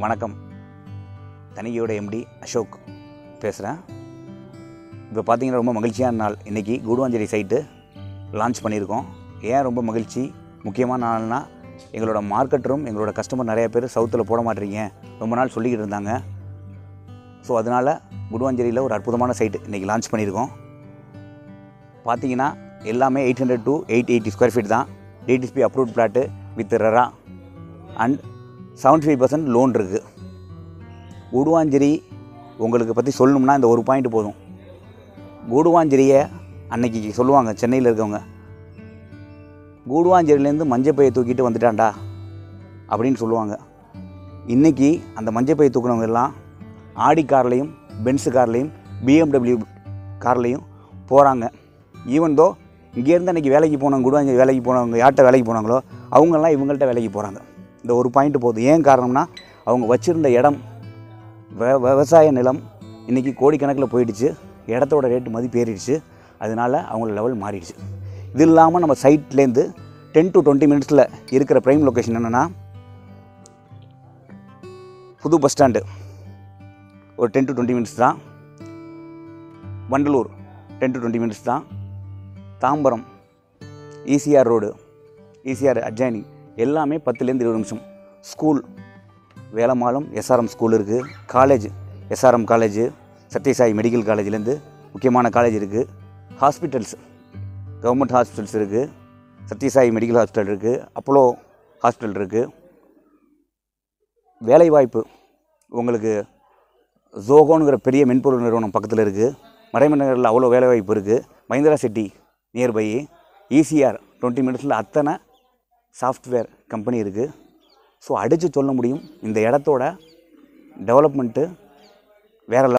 வணக்கம் தனிகையோட எம்டி அசோக் பேசுகிறேன் இப்போ பார்த்தீங்கன்னா ரொம்ப மகிழ்ச்சியான நாள் இன்றைக்கி கூடுவாஞ்சேரி சைட்டு லான்ச் பண்ணியிருக்கோம் ஏன் ரொம்ப மகிழ்ச்சி முக்கியமான நாள்னா எங்களோட மார்க்கெட்டரும் எங்களோட கஸ்டமர் நிறைய பேர் சவுத்தில் போட மாட்டீங்க ரொம்ப நாள் சொல்லிக்கிட்டு இருந்தாங்க ஸோ அதனால் குடுவாஞ்சேரியில் ஒரு அற்புதமான சைட்டு இன்றைக்கி லான்ச் பண்ணியிருக்கோம் பார்த்தீங்கன்னா எல்லாமே eight hundred to eight eighty square feet தான் DTCP approved plot with RERA and seventy five percent loan இருக்குது கூடுவாஞ்சேரி உங்களுக்கு பற்றி சொல்லணும்னா இந்த ஒரு பாயிண்ட் போதும் கூடுவாஞ்சேரியை அன்னைக்கு சொல்லுவாங்க சென்னையில் இருக்கவங்க கூடுவாஞ்சேரியிலேருந்து மஞ்சப்பையை தூக்கிட்டு வந்துட்டான்டா அப்படின்னு சொல்லுவாங்க இன்றைக்கி அந்த மஞ்சப்பையை தூக்குனவங்க எல்லாம் ஆடி கார்லேயும் பென்ஸு கார்லேயும் பிஎம்டபிள்யூ கார்லேயும் போகிறாங்க ஈவன் தோ இங்கேருந்து அன்றைக்கி வேலைக்கு போனவங்க கூடுவாஞ்சேரி வேலைக்கு போனவங்க யார்கிட்ட வேலைக்கு போனாங்களோ அவங்கெல்லாம் இவங்கள்ட்ட வேலைக்கு போகிறாங்க இந்த ஒரு பாயிண்ட் போதும் ஏன் காரணம்னா அவங்க வச்சுருந்த இடம் வ விவசாய நிலம் இன்றைக்கி கோடிக்கணக்கில் போயிடுச்சு இடத்தோட ரேட்டு மதிப்பு ஏறிடுச்சு அதனால அவங்கள லெவல் மாறிடுச்சு இது இல்லாமல் நம்ம சைட்லேருந்து டென் டு டுவெண்ட்டி மினிட்ஸில் இருக்கிற ப்ரைம் லொக்கேஷன் என்னென்னா புது பஸ் ஸ்டாண்டு ஒரு டென் டு டுவெண்ட்டி மினிட்ஸ் தான் Vandalur ten to twenty minutes தான் Tambaram ECR road ECR adjoining எல்லாமே பத்துலேருந்து இருபது நிமிஷம் ஸ்கூல் வேலம்மாளும் எஸ்ஆர்எம் ஸ்கூல் இருக்குது college SRM college Sathya Sai medical காலேஜ்லேருந்து முக்கியமான காலேஜ் இருக்குது ஹாஸ்பிட்டல்ஸ் கவர்மெண்ட் ஹாஸ்பிட்டல்ஸ் இருக்குது சத்யசாய் மெடிக்கல் ஹாஸ்பிட்டல் இருக்குது அப்போலோ ஹாஸ்பிட்டல் இருக்குது வேலைவாய்ப்பு உங்களுக்கு ஜோகோனுங்கிற பெரிய மென்பொருள் நிறுவனம் பக்கத்தில் இருக்குது மறைமலை நகரில் அவ்வளோ வேலைவாய்ப்பு இருக்குது Mahindra city nearby ECR twenty மினிட்ஸில் அத்தனை சாஃப்ட்வேர் கம்பெனி இருக்குது ஸோ அடித்து சொல்ல முடியும் இந்த இடத்தோட டெவலப்மெண்ட்டு வேறு